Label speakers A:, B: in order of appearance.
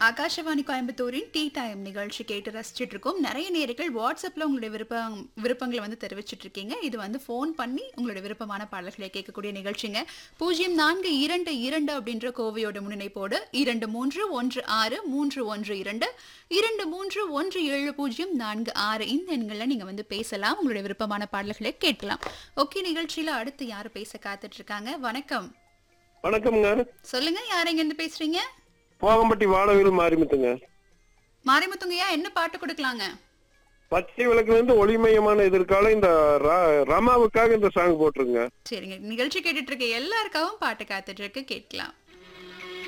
A: Akashvani கோயம்புத்தூரின் tea time நிகழ்ச்சி கேட்டு ரசிச்சுட்டு இருக்கோம் நிறைய நேர்கள் வாட்ஸ்அப்ல உங்களுடைய விருப்பம் விருப்பங்களை வந்து தெரிவிச்சிட்டு இருக்கீங்க இது வந்து ஃபோன் பண்ணி உங்களுடைய விருப்பமான பாடல்களை கேட்கக்கூடிய நிகழ்ச்சிங்க பூஜ்ஜியம் நான்கு இரண்டு இரண்டு அப்படின்ற கோவையோட முன்னிணைப்போடு இரண்டு மூன்று ஒன்று ஆறு மூன்று ஒன்று இரண்டு இரண்டு மூன்று ஒன்று ஏழு பூஜ்ஜியம் நான்கு ஆறு இந்த எண்களில் நீங்க வந்து பேசலாம் உங்களுடைய விருப்பமான பாடல்களை கேட்கலாம் ஓகே நிகழ்ச்சியில அடுத்து யாரு பேச காத்துட்டு இருக்காங்க வணக்கம்
B: வணக்கம்ங்க
A: சொல்லுங்க யார் எங்க இருந்து பேசுறீங்க
B: போகம்பட்டி வானவில் மாரிமுத்துங்க
A: மாரிமுத்துங்கய்யா என்ன பாட்டு கொடுக்கலாங்க
B: பச்சை விளக்குல இருந்து ஒளிமயமான எதிர்காலம் இந்த ர- ரமாவுக்காக இந்த சாங் போட்டிருங்க
A: சரிங்க நிகழ்ச்சி கேட்டுட்டு இருக்க எல்லாருக்காகவும் பாட்டு காத்துட்டு இருக்கு கேட்கலாம்